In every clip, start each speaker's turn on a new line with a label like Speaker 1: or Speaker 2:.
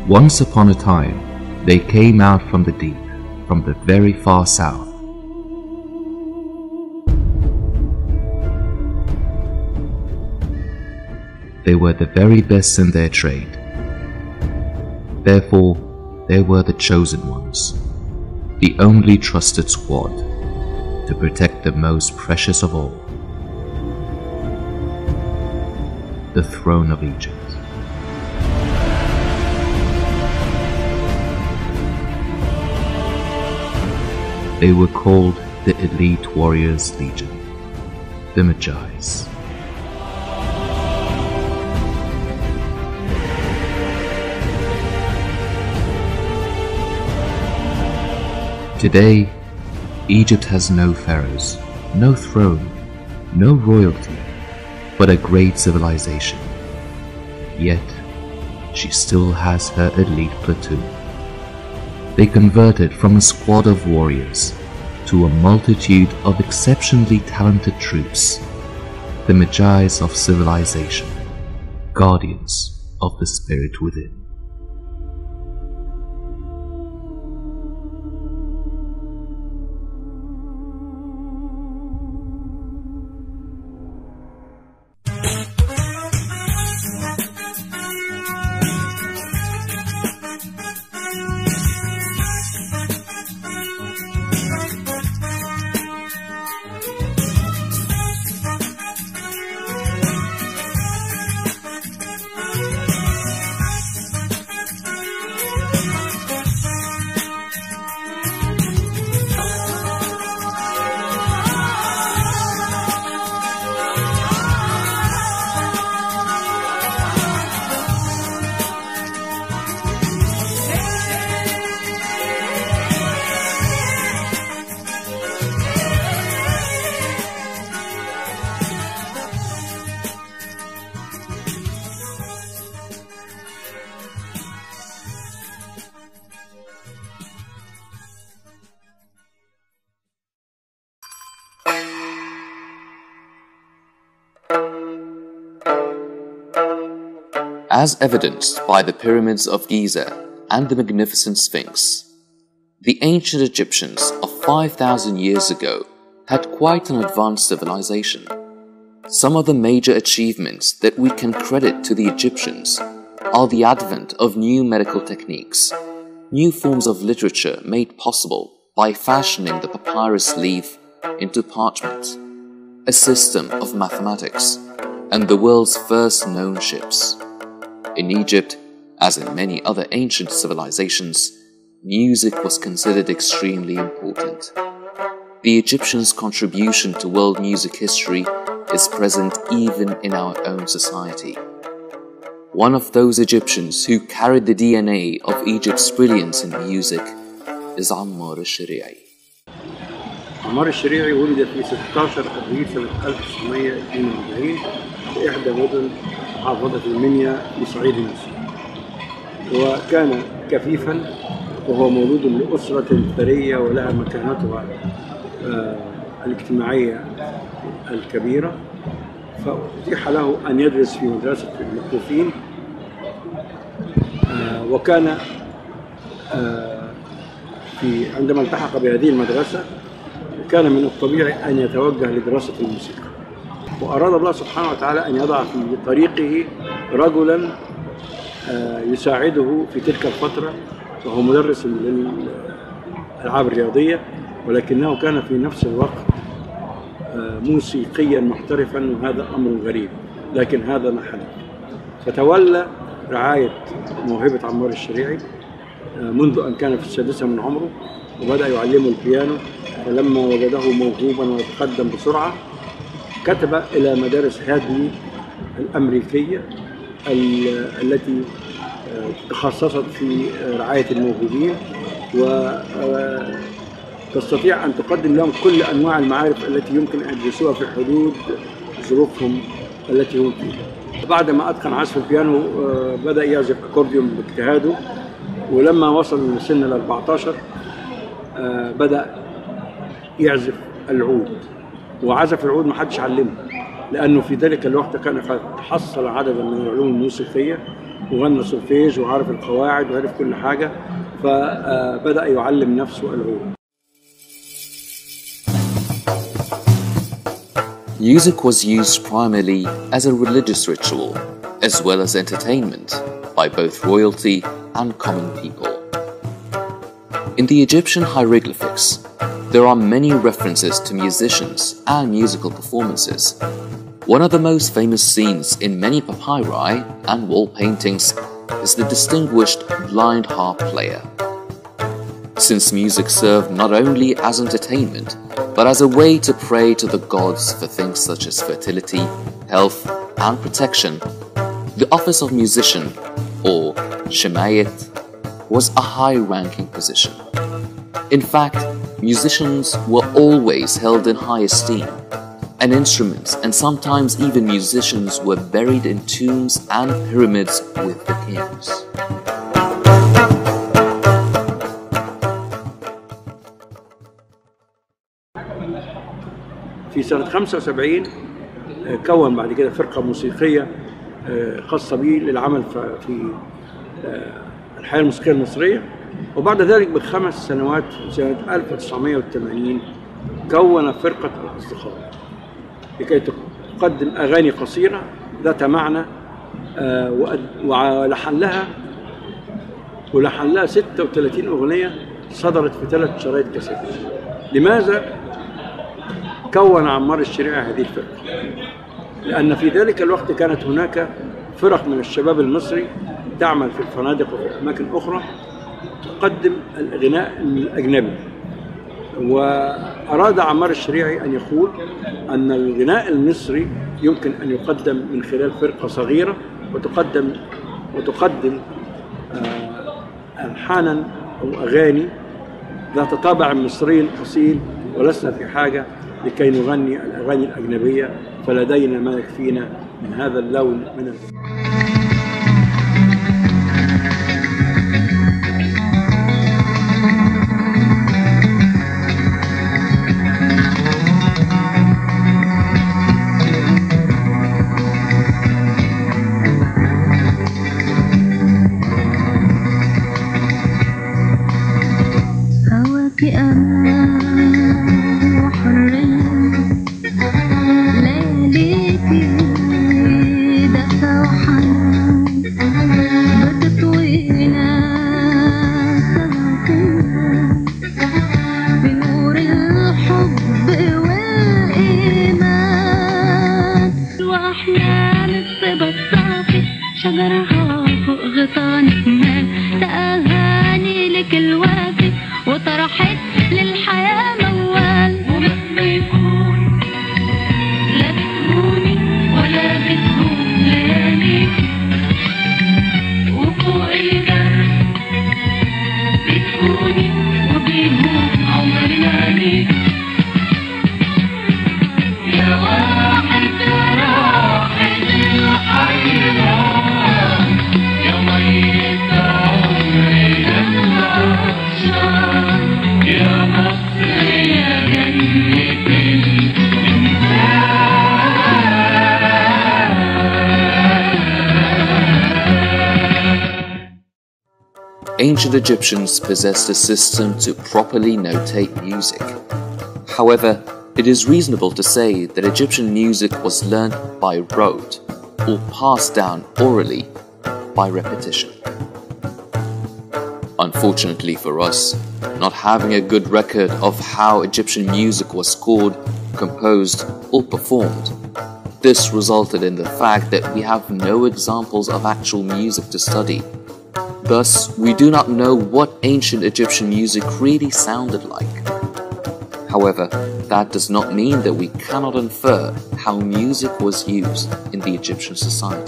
Speaker 1: Once upon a time, they came out from the deep, from the very far south. They were the very best in their trade. Therefore, they were the chosen ones, the only trusted squad to protect the most precious of all the throne of Egypt. They were called the Elite Warriors Legion, the Magi's. Today, Egypt has no pharaohs, no throne, no royalty, but a great civilization. Yet, she still has her elite platoon. They converted from a squad of warriors to a multitude of exceptionally talented troops, the Magi's of civilization, guardians of the spirit within. as evidenced by the pyramids of Giza and the magnificent Sphinx. The ancient Egyptians of 5,000 years ago had quite an advanced civilization. Some of the major achievements that we can credit to the Egyptians are the advent of new medical techniques, new forms of literature made possible by fashioning the papyrus leaf into parchment, a system of mathematics, and the world's first known ships. In Egypt, as in many other ancient civilizations, music was considered extremely important. The Egyptians' contribution to world music history is present even in our own society. One of those Egyptians who carried the DNA of Egypt's brilliance in music is Ammar al-Shari'i.
Speaker 2: عمار الشريعي ولد في 16 ابريل سنه 1942 في احدى مدن محافظه المنيا في صعيد مصر. وكان كفيفا وهو مولود لاسره ثريه ولها مكانتها آه، الاجتماعيه الكبيره فاتيح له ان يدرس في مدرسه المكفوفين آه، وكان آه، في عندما التحق بهذه المدرسه كان من الطبيعي أن يتوجه لدراسة الموسيقى وأراد الله سبحانه وتعالى أن يضع في طريقه رجلا آه، يساعده في تلك الفترة وهو مدرس للألعاب الرياضية ولكنه كان في نفس الوقت آه، موسيقيا محترفا وهذا أمر غريب لكن هذا ما حدث فتولى رعاية موهبة عمار الشريعي آه، منذ أن كان في السادسة من عمره وبدأ يعلمه البيانو فلما وجده موهوبا ويتقدم بسرعة كتب إلى مدارس هادلي الأمريكية ال- التي آه، تخصصت في آه، رعاية الموهوبين وتستطيع أن تقدم لهم كل أنواع المعارف التي يمكن أن يدرسوها في حدود ظروفهم التي هم فيها بعد ما أتقن عزف البيانو آه، بدأ يعزف أكورديون باجتهاده ولما وصل لسن ال 14 آه، بدأ يعزف العود وعزف العود ما حدش علمه لأنه في ذلك الوقت كان قد حصل عددا من العلوم الموسيقية وغنى سولفيج وعارف القواعد وعرف كل حاجة فبدأ يعلم نفسه العود
Speaker 1: Music was used primarily as a religious ritual, as well as entertainment, by both royalty and common people. In the Egyptian hieroglyphics, there are many references to musicians and musical performances. One of the most famous scenes in many papyri and wall paintings is the distinguished blind harp player. Since music served not only as entertainment, but as a way to pray to the gods for things such as fertility, health, and protection, the office of musician, or shemayet, was a high ranking position. In fact, musicians were always held in high esteem, and instruments and sometimes even musicians were buried in tombs and pyramids with the kings.
Speaker 2: في سنة 75 آه، كون بعد كده فرقة موسيقية آه، خاصة به للعمل ف- في آه، الحياة الموسيقية المصرية وبعد ذلك بخمس سنوات في سنة 1980 كون فرقة الأصدقاء لكي تقدم أغاني قصيرة ذات معنى آه، وأد- ولحن لها ولحن لها 36 أغنية صدرت في ثلاث شرايط كاسيت لماذا كون عمار الشريعة هذه الفرقة لأن في ذلك الوقت كانت هناك فرق من الشباب المصري تعمل في الفنادق وفي أماكن أخرى تقدم الغناء الأجنبي وأراد عمار الشريعي أن يقول أن الغناء المصري يمكن أن يقدم من خلال فرقة صغيرة وتقدم وتقدم آه، ألحانا أو أغاني ذات طابع مصري أصيل ولسنا في حاجة لكي نغني الأغاني الأجنبية فلدينا ما يكفينا من هذا اللون من الغناء
Speaker 3: هواك أمان وحرية لياليكي دفى وحنان بتطوينا سماكنا بنور الحب والإيمان وأحلام الصبا الصافي شجرها فوق غصان السمان تأغاني لكل وافي وطرحت للحياة موال ومهما يكون لا بتهوني ولا بتهون لياليكي وفوق الجرح بتكوني وبيهون عمرنا عليكي يا واحد يا راحل الحيران يا ميت عمري للعطشان يا مصر يا جنة الإنسان
Speaker 1: Ancient Egyptians possessed a system to properly notate music. However, it is reasonable to say that Egyptian music was learnt by rote or passed down orally by repetition. Unfortunately for us, not having a good record of how Egyptian music was scored, composed, or performed, this resulted in the fact that we have no examples of actual music to study. Thus, we do not know what ancient Egyptian music really sounded like. However, that does not mean that we cannot infer how music was used in the Egyptian society.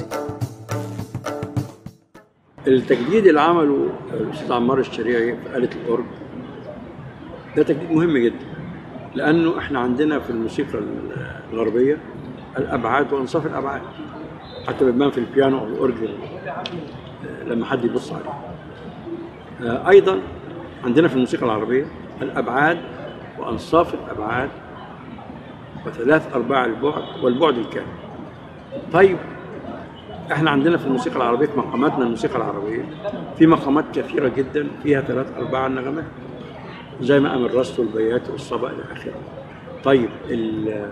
Speaker 2: التجديد اللي عمله الاستاذ عمار الشريعي في آلة الأورج ده تجديد مهم جدا لأنه احنا عندنا في الموسيقى الغربية الأبعاد وأنصاف الأبعاد حتى بتبان في البيانو أو الأورج لما حد يبص عليه آه، أيضا عندنا في الموسيقى العربية الأبعاد وأنصاف الأبعاد وثلاث أرباع البعد والبعد الكامل طيب احنا عندنا في الموسيقى العربيه في مقاماتنا الموسيقى العربيه في مقامات كثيره جدا فيها ثلاث اربع نغمات زي مقام الرست والبيات والصبا الى اخره. طيب ال-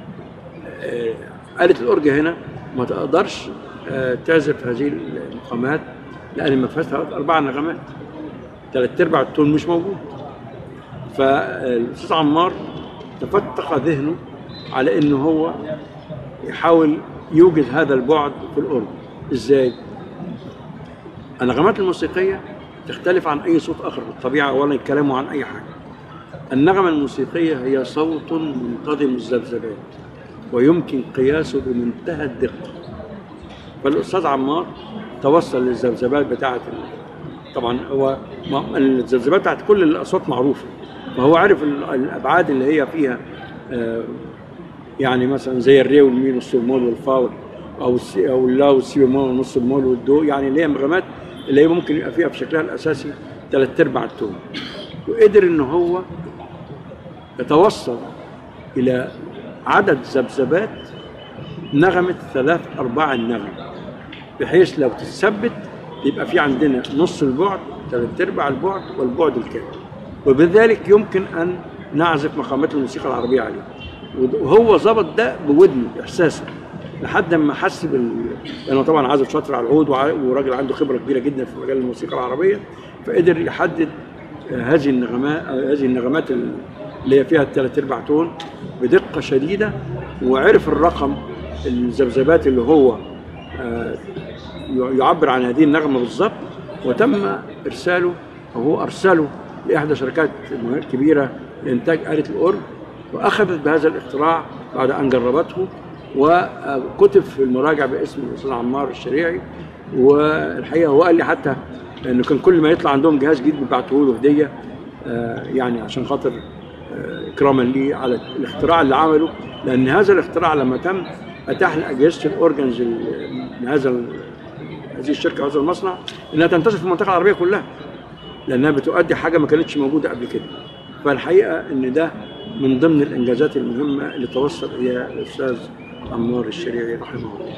Speaker 2: آه، آلة الأورج هنا ما تقدرش آه، تعزف هذه المقامات لأن ما فيهاش ثلاث أربع نغمات ثلاث أرباع التون مش موجود فالأستاذ عمار تفتق ذهنه على إنه هو يحاول يوجد هذا البعد في الأورج إزاي؟ النغمات الموسيقية تختلف عن أي صوت آخر في الطبيعة ولا الكلام عن أي حاجة النغمة الموسيقية هي صوت منتظم الذبذبات ويمكن قياسه بمنتهى الدقة فالأستاذ عمار توصل للذبذبات بتاعة ال- طبعا هو ما- الذبذبات بتاعت كل الأصوات معروفة فهو عارف ال- الأبعاد اللي هي فيها آه، يعني مثلا زي الري والمي والسول مول والفا او السي او اللا والسي بيمول ونص المول والدو يعني اللي هي مغامات اللي هي ممكن يبقى فيها بشكلها الاساسي ثلاث ارباع التون وقدر ان هو يتوصل الى عدد ذبذبات نغمه ثلاث ارباع النغمه بحيث لو تثبت يبقى في عندنا نص البعد ثلاث ارباع البعد والبعد الكامل وبذلك يمكن ان نعزف مقامات الموسيقى العربيه عليه وهو ظبط ده بودنه باحساسه لحد ما حس بال لانه طبعا عازف شاطر على العود وع- وراجل عنده خبره كبيره جدا في مجال الموسيقى العربيه فقدر يحدد آه، هذه النغمات آه، هذه النغمات ال- اللي هي فيها الثلاث ارباع تون بدقه شديده وعرف الرقم الذبذبات اللي هو آه، يعبر عن هذه النغمه بالظبط وتم ارساله او هو ارسله لاحدى شركات مه- كبيره لانتاج اله الاورج واخذت بهذا الاختراع بعد ان جربته وكتب في المراجع باسم الاستاذ عمار الشريعي والحقيقه هو قال لي حتى انه كان كل ما يطلع عندهم جهاز جديد بيبعتوه له هديه آه، يعني عشان خاطر آه، اكراما ليه على الاختراع اللي عمله لان هذا الاختراع لما تم اتاح لاجهزه الاورجنز ال- من هذا ال- هذه الشركه وهذا المصنع انها تنتشر في المنطقه العربيه كلها لانها بتؤدي حاجه ما كانتش موجوده قبل كده فالحقيقه ان ده من ضمن الانجازات المهمه اللي توصل اليها الاستاذ عمار الشريعي رحمه الله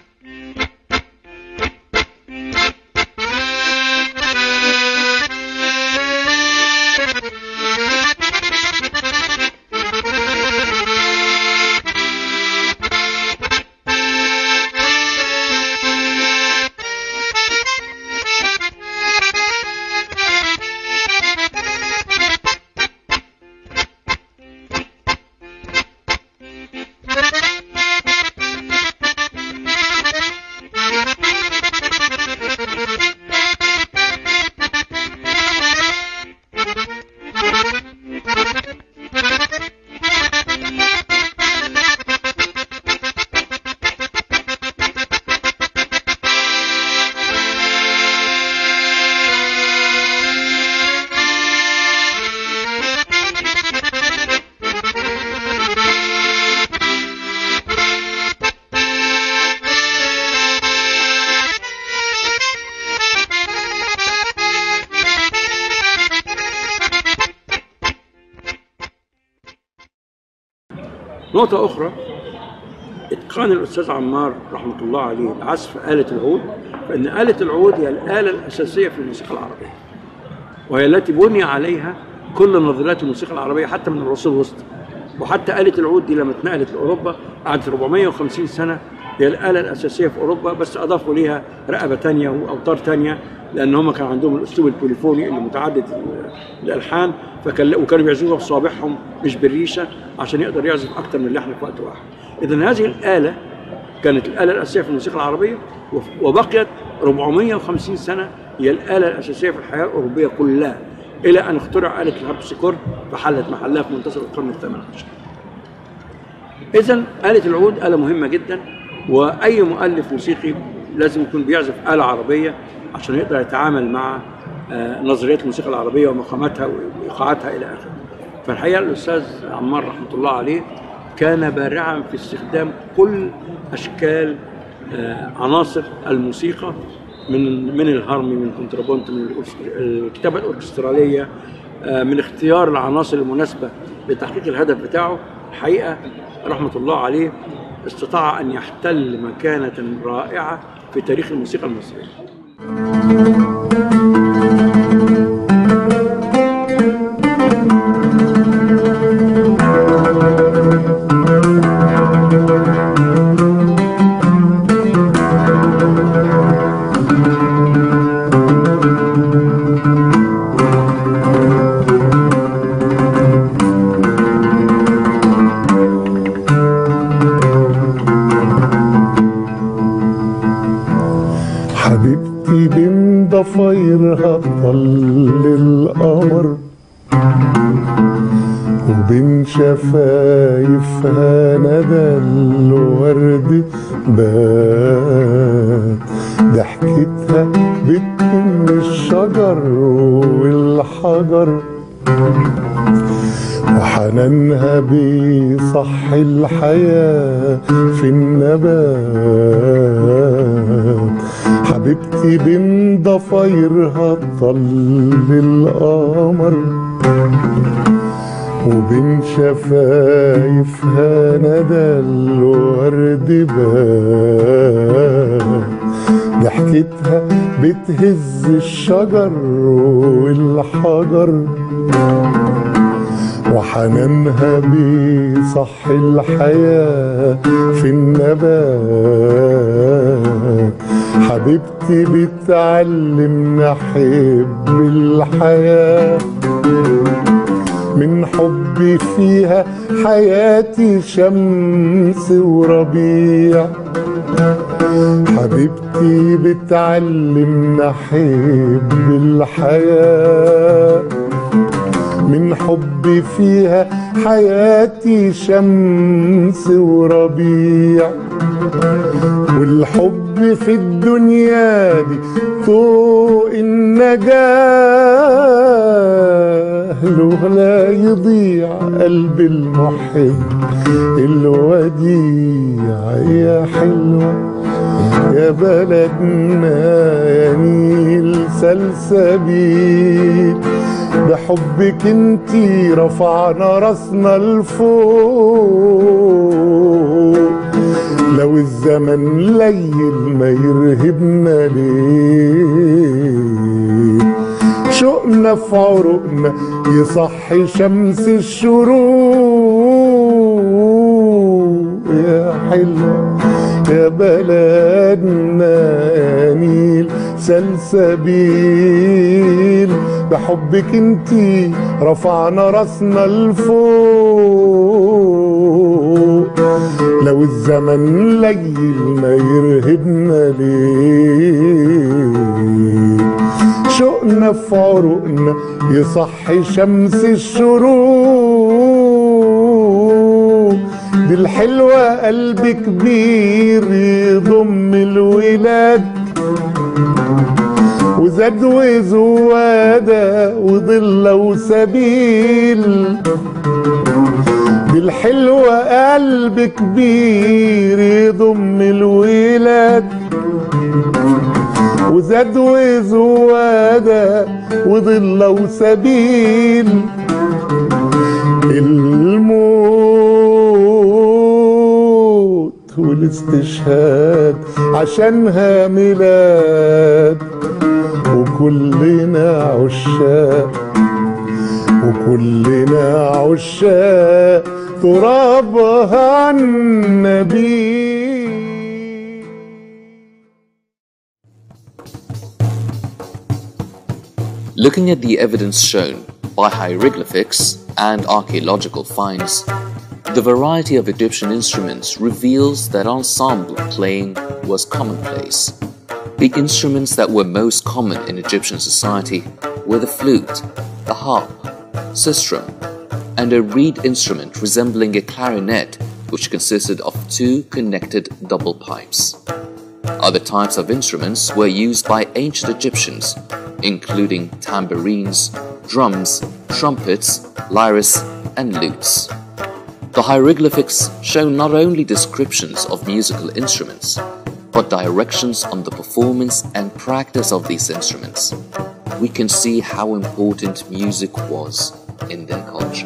Speaker 2: نقطة أخرى إتقان الأستاذ عمار رحمة الله عليه لعزف آلة العود فإن آلة العود هي الآلة الأساسية في الموسيقى العربية وهي التي بني عليها كل نظريات الموسيقى العربية حتى من العصور الوسطى وحتى آلة العود دي لما اتنقلت لأوروبا قعدت 450 سنة هي الآلة الأساسية في أوروبا بس أضافوا ليها رقبة تانية وأوتار تانية لأن هم كان عندهم الأسلوب البوليفوني اللي متعدد ال- الألحان فكان وكانوا بيعزفوها بصوابعهم مش بالريشة عشان يقدر يعزف أكتر من لحن في وقت واحد إذا هذه الآلة كانت الآلة الأساسية في الموسيقى العربية وف- وبقيت 450 سنة هي الآلة الأساسية في الحياة الأوروبية كلها إلى أن اخترع آلة الهاربسيكورد فحلت محلها في منتصف القرن الثامن عشر. إذا آلة العود آلة مهمة جدا وأي مؤلف موسيقي لازم يكون بيعزف آلة عربية عشان يقدر يتعامل مع آه، نظريات الموسيقى العربية ومقاماتها وإيقاعاتها إلى آخره. فالحقيقة الأستاذ عمار رحمة الله عليه كان بارعا في استخدام كل أشكال آه، عناصر الموسيقى من من الهارمي من الكونترابونت من الأورس- الكتابة الأوركسترالية آه، من اختيار العناصر المناسبة لتحقيق الهدف بتاعه الحقيقة رحمة الله عليه استطاع أن يحتل مكانة رائعة في تاريخ الموسيقى المصريه
Speaker 4: حبيبتي بين ضفايرها طل القمر وبين شفايفها ندى الورد بات ضحكتها بتكن الشجر والحجر وحنانها بيصحي الحياة في النبات حبيبتي بين ضفايرها طل القمر وبين شفايفها ندى الورد بات ضحكتها بتهز الشجر والحجر وحنانها بيصحي الحياة في النبات حبيبتي بتعلمنا حب الحياة من حبي فيها حياتي شمس وربيع حبيبتي بتعلمنا حب الحياه من حبي فيها حياتي شمس وربيع والحب في الدنيا دي طوق النجاة له لا يضيع قلب المحب الوديع يا حلوة يا بلدنا يا نيل سلسبيل بحبك انتي رفعنا راسنا لفوق لو الزمن ليل ما يرهبنا ليه شوقنا في عروقنا يصحي شمس الشروق يا حلوة يا بلدنا يا نيل سلسبيل بحبك انتي رفعنا راسنا لفوق لو الزمن ليل ما يرهبنا ليه شوقنا في عروقنا يصحي شمس الشروق دي الحلوة قلب كبير يضم الولاد وزاد وزوادة وضلة وسبيل دي الحلوة قلب كبير يضم الولاد وزاد وزوادة وضلة وسبيل الموت والاستشهاد عشانها ميلاد وكلنا عشاق وكلنا عشاق ترابها عن النبي
Speaker 1: Looking at the evidence shown by hieroglyphics and archaeological finds, the variety of Egyptian instruments reveals that ensemble playing was commonplace. The instruments that were most common in Egyptian society were the flute, the harp, sistrum, and a reed instrument resembling a clarinet which consisted of two connected double pipes. Other types of instruments were used by ancient Egyptians, including tambourines, drums, trumpets, lyres, and lutes. The hieroglyphics show not only descriptions of musical instruments, but directions on the performance and practice of these instruments. We can see how important music was in their culture.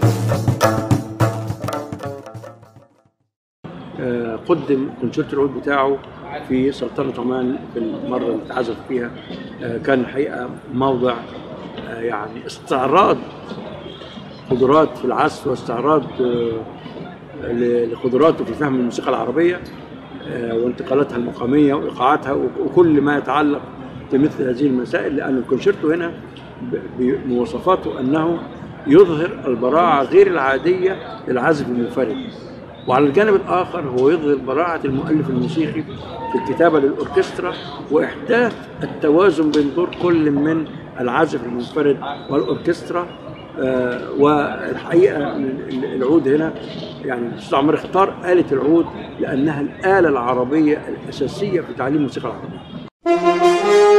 Speaker 2: آه، قدم كونشيرتو العود بتاعه في سلطنة عمان في المرة اللي اتعزف فيها آه، كان الحقيقة موضع آه، يعني استعراض قدرات في العزف واستعراض آه، ل- لقدراته في فهم الموسيقى العربية آه، وانتقالاتها المقامية وإيقاعاتها وكل ما يتعلق بمثل هذه المسائل لأن الكونشيرتو هنا ب- بمواصفاته أنه يظهر البراعة غير العادية للعزف المنفرد وعلى الجانب الآخر هو يظهر براعة المؤلف الموسيقي في الكتابة للأوركسترا وإحداث التوازن بين دور كل من العازف المنفرد والأوركسترا آه، والحقيقة ال- العود هنا يعني الأستاذ عمر اختار آلة العود لأنها الآلة العربية الأساسية في تعليم الموسيقى العربية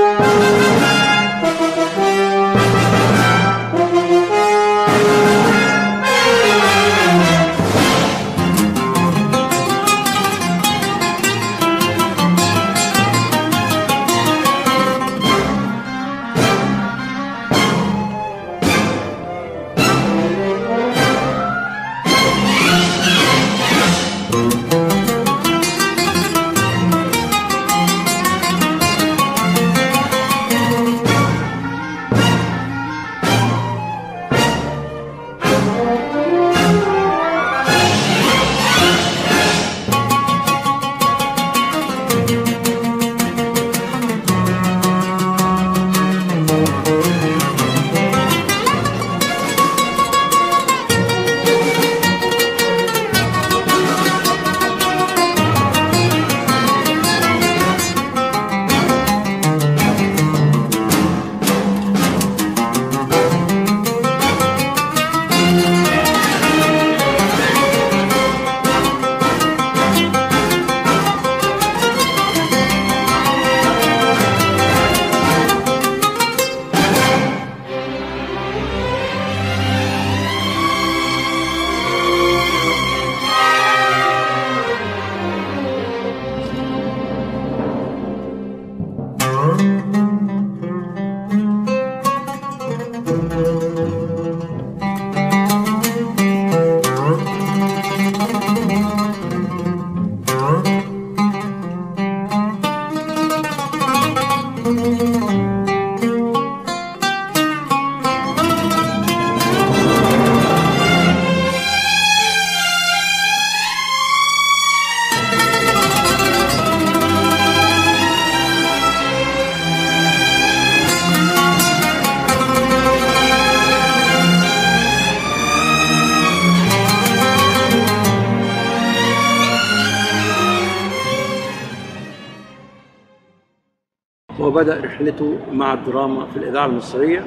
Speaker 2: وبدأ رحلته مع الدراما في الإذاعة المصرية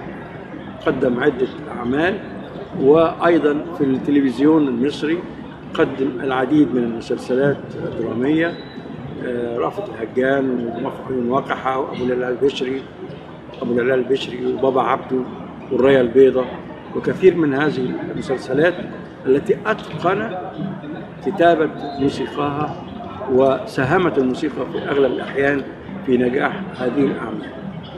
Speaker 2: قدم عدة أعمال وأيضا في التلفزيون المصري قدم العديد من المسلسلات الدرامية آه، رأفت الهجان وموفق بن وقحة وأبو الهلال البشري أبو الهلال البشري وبابا عبده والراية البيضاء وكثير من هذه المسلسلات التي أتقن كتابة موسيقاها وساهمت الموسيقى في أغلب الأحيان في نجاح هذه الأعمال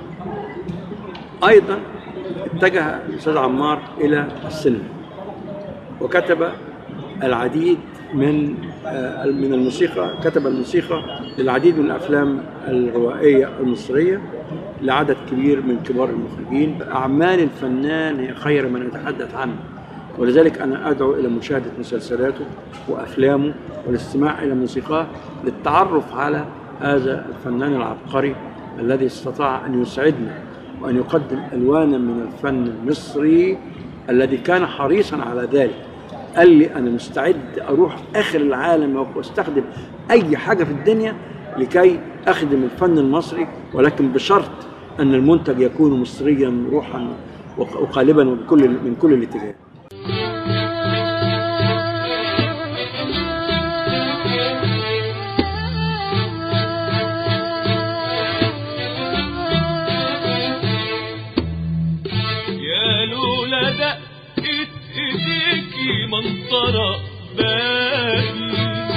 Speaker 2: أيضا اتجه الأستاذ عمار إلى السينما وكتب العديد من آه، من الموسيقى كتب الموسيقى للعديد من الأفلام الروائية المصرية لعدد كبير من كبار المخرجين أعمال الفنان هي خير من يتحدث عنه ولذلك أنا أدعو إلى مشاهدة مسلسلاته وأفلامه والاستماع إلى موسيقاه للتعرف على هذا الفنان العبقري الذي استطاع أن يسعدنا وأن يقدم ألوانا من الفن المصري الذي كان حريصا على ذلك قال لي أنا مستعد أروح آخر العالم واستخدم أي حاجة في الدنيا لكي أخدم الفن المصري ولكن بشرط أن المنتج يكون مصريا روحا وقالبا وبكل من كل الاتجاهات
Speaker 3: يا لولا دقت ايديكي منطرة بالي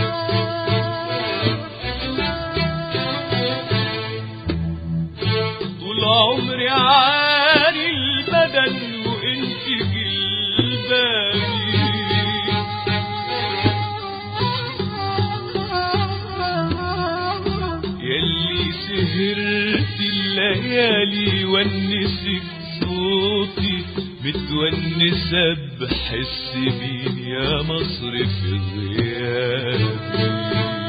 Speaker 3: طول عمري عاني البدن وانت جلباني الليالي ونسك صوتي متونسة بحس مين يا مصر في غيابي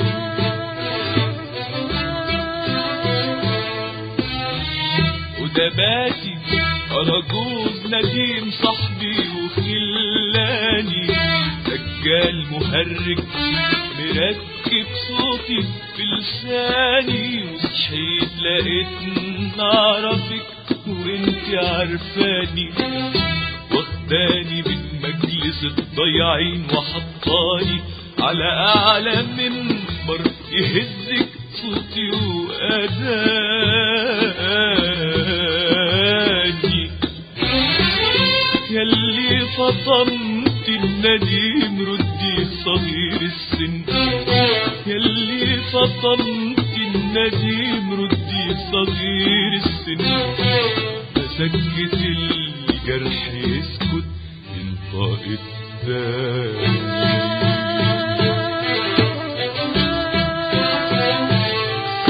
Speaker 3: ودباتي أرجوز نديم صاحبي وخلاني دجال مهرج مركب صوتي في لساني وصحيت لقيت نعرفك وانت عارفاني واخداني من مجلس الضياعين وحطاني على اعلى منبر يهزك صوتي وأذاني يلي فطمت النديم ردي صغير السن يلي فطمت النديم ردي صغير السن فسكت الجرح يسكت ينطق التاني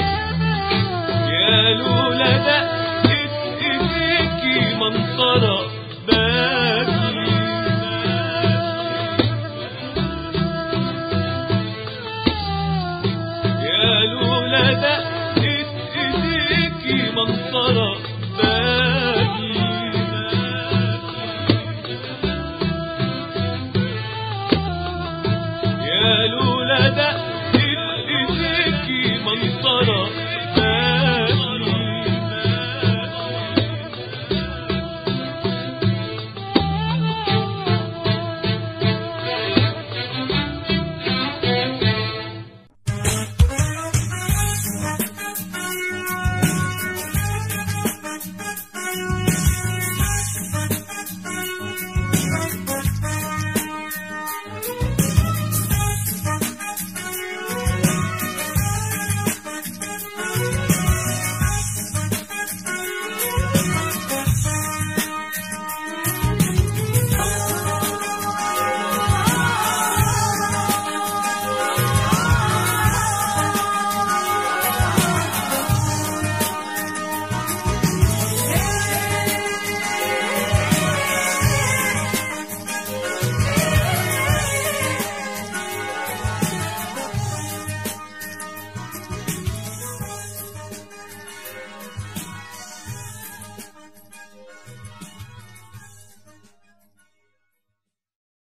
Speaker 3: يا لولا دقت ايديكي منطرة